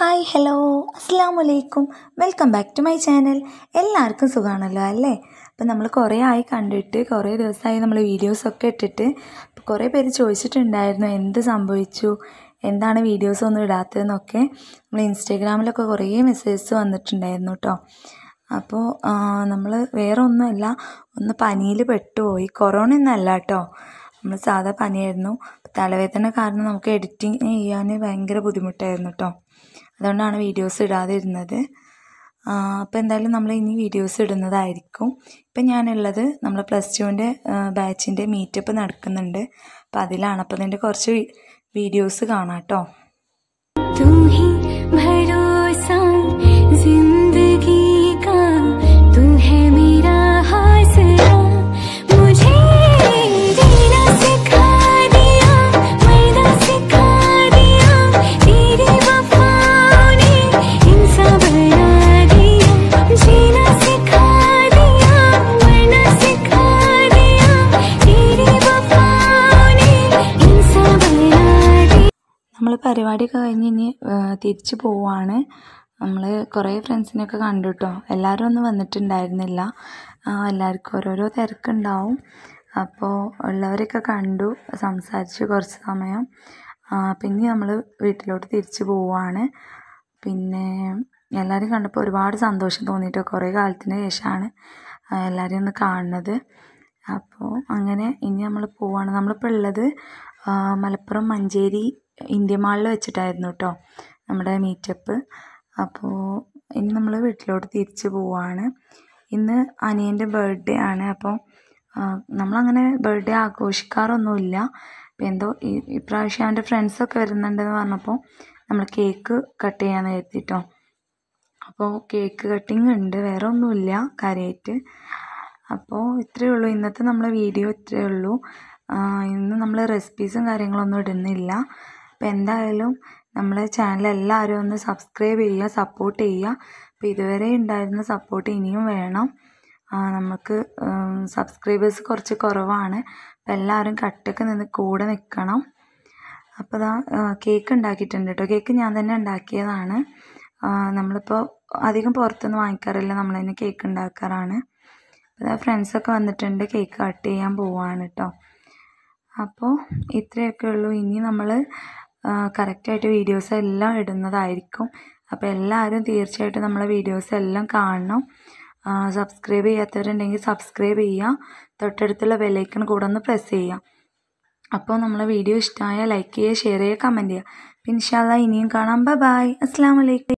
hi hello അസ്സാം വലൈക്കും welcome back to my channel എല്ലാവർക്കും സുഖമാണല്ലോ അല്ലേ അപ്പം നമ്മൾ കുറേ ആയി കണ്ടിട്ട് കുറേ ദിവസമായി നമ്മൾ വീഡിയോസൊക്കെ ഇട്ടിട്ട് അപ്പോൾ കുറേ പേര് ചോദിച്ചിട്ടുണ്ടായിരുന്നു എന്ത് സംഭവിച്ചു എന്താണ് വീഡിയോസ് ഒന്നും ഇടാത്തതെന്നൊക്കെ നമ്മൾ ഇൻസ്റ്റാഗ്രാമിലൊക്കെ കുറേ മെസ്സേജസ് വന്നിട്ടുണ്ടായിരുന്നു കേട്ടോ അപ്പോൾ നമ്മൾ വേറെ ഒന്നുമല്ല ഒന്ന് പനിയിൽ പെട്ടുപോയി കൊറോണ ഒന്നല്ല കേട്ടോ നമ്മൾ സാധാ പനിയായിരുന്നു തലവേദന കാരണം നമുക്ക് എഡിറ്റിങ് ചെയ്യാൻ ഭയങ്കര ബുദ്ധിമുട്ടായിരുന്നു കേട്ടോ അതുകൊണ്ടാണ് വീഡിയോസ് ഇടാതിരുന്നത് അപ്പോൾ എന്തായാലും നമ്മൾ ഇനി വീഡിയോസ് ഇടുന്നതായിരിക്കും ഇപ്പം ഞാനുള്ളത് നമ്മൾ പ്ലസ് ടുവിൻ്റെ ബാച്ചിൻ്റെ മീറ്റപ്പ് നടക്കുന്നുണ്ട് അപ്പോൾ അതിലാണ് അപ്പോൾ അതിൻ്റെ കുറച്ച് വീഡിയോസ് കാണാം കേട്ടോ तू ही भरोसा जिंदगी का तू है मेरा हासरा मुझे जीना सिखा दिया मरना सिखा दिया तेरी वफाओं ने इंसान बना दिया जीना सिखा दिया मरना सिखा दिया तेरी वफाओं ने इंसान बना दिया നമ്മൾ പരിപാടിയൊക്കെ കഴിഞ്ഞ് ഇനി ആ, തിരിച്ചു പോവാണ് നമ്മൾ കുറേ ഫ്രണ്ട്സിനെയൊക്കെ കണ്ടു കേട്ടോ എല്ലാവരും ഒന്നും വന്നിട്ടുണ്ടായിരുന്നില്ല ആ, എല്ലാവർക്കും ഓരോരോ തിരക്കുണ്ടാവും അപ്പോൾ ഉള്ളവരൊക്കെ കണ്ടു സംസാരിച്ചു കുറച്ച് സമയം ആ, പിന്നെ നമ്മൾ വീട്ടിലോട്ട് തിരിച്ചു പോവാണ് പിന്നെ എല്ലാവരും കണ്ടപ്പോൾ ഒരുപാട് സന്തോഷം തോന്നിയിട്ടോ കുറേ കാലത്തിന് ശേഷമാണ് ആ, എല്ലാവരെയും ഒന്ന് കാണുന്നത് അപ്പോൾ അങ്ങനെ ഇനി നമ്മൾ പോവാണ് നമ്മളിപ്പോൾ ഉള്ളത് ആ, മലപ്പുറം മഞ്ചേരി ഇന്ത്യ മാളിൽ വെച്ചിട്ടായിരുന്നു കേട്ടോ നമ്മുടെ മീറ്റപ്പ് അപ്പോൾ ഇനി നമ്മൾ വീട്ടിലോട്ട് തിരിച്ചു പോവാണ് ഇന്ന് അനിയൻ്റെ ബർത്ത്ഡേ ആണ് അപ്പോൾ ആ, നമ്മളങ്ങനെ ബർത്ത്ഡേ ആഘോഷിക്കാറൊന്നുമില്ല അപ്പോൾ എന്തോ ഈ ഇപ്രാവശ്യം അവൻ്റെ ഫ്രണ്ട്സൊക്കെ വരുന്നുണ്ടെന്ന് പറഞ്ഞപ്പോൾ നമ്മൾ കേക്ക് കട്ട് ചെയ്യാമെന്ന് കരുതിട്ടോ അപ്പോൾ കേക്ക് കട്ടിങ് ഉണ്ട് വേറെ ഒന്നുമില്ല കാര്യമായിട്ട് അപ്പോൾ ഇത്രയേ ഉള്ളൂ ഇന്നത്തെ നമ്മളെ വീഡിയോ ഇത്രയേ ഉള്ളൂ ആ, ഇന്ന് നമ്മൾ റെസിപ്പീസും കാര്യങ്ങളൊന്നും ഇടുന്നില്ല അപ്പോൾ എന്തായാലും നമ്മളെ ചാനൽ എല്ലാവരും ഒന്ന് സബ്സ്ക്രൈബ് ചെയ്യുക സപ്പോർട്ട് ചെയ്യുക അപ്പോൾ ഇതുവരെ ഉണ്ടായിരുന്ന സപ്പോർട്ട് ഇനിയും വേണം ആ, നമുക്ക് സബ്സ്ക്രൈബേഴ്സ് കുറച്ച് കുറവാണ് അപ്പോൾ എല്ലാവരും കട്ടൊക്കെ നിന്ന് കൂടെ നിൽക്കണം അപ്പോൾ ഇതാ കേക്ക് ഉണ്ടാക്കിയിട്ടുണ്ട് കേട്ടോ കേക്ക് ഞാൻ തന്നെ ഉണ്ടാക്കിയതാണ് ആ, നമ്മളിപ്പോൾ അധികം പുറത്തുനിന്ന് വാങ്ങിക്കാറില്ല നമ്മൾ തന്നെ കേക്ക് ഉണ്ടാക്കാറാണ് അപ്പോൾ ഫ്രണ്ട്സൊക്കെ വന്നിട്ടുണ്ട് കേക്ക് കട്ട് ചെയ്യാൻ പോവാണ് കേട്ടോ അപ്പോൾ ഇത്രയൊക്കെ ഉള്ളൂ ഇനി നമ്മൾ കറക്റ്റായിട്ട് വീഡിയോസ് എല്ലാം ഇടുന്നതായിരിക്കും അപ്പോൾ എല്ലാവരും തീർച്ചയായിട്ടും നമ്മളെ വീഡിയോസ് എല്ലാം കാണണം സബ്സ്ക്രൈബ് ചെയ്യാത്തവരുണ്ടെങ്കിൽ സബ്സ്ക്രൈബ് ചെയ്യുക തൊട്ടടുത്തുള്ള ബെല്ലൈക്കൺ കൂടെ ഒന്ന് പ്രസ് ചെയ്യുക അപ്പോൾ നമ്മളെ വീഡിയോ ഇഷ്ടമായ ലൈക്ക് ചെയ്യുക ഷെയർ ചെയ്യുക കമൻറ്റ് ചെയ്യുക പിന്നെ ഇൻഷാല്ല ഇനിയും കാണാം ബൈ ബൈ അസ്സാം വലൈക്കും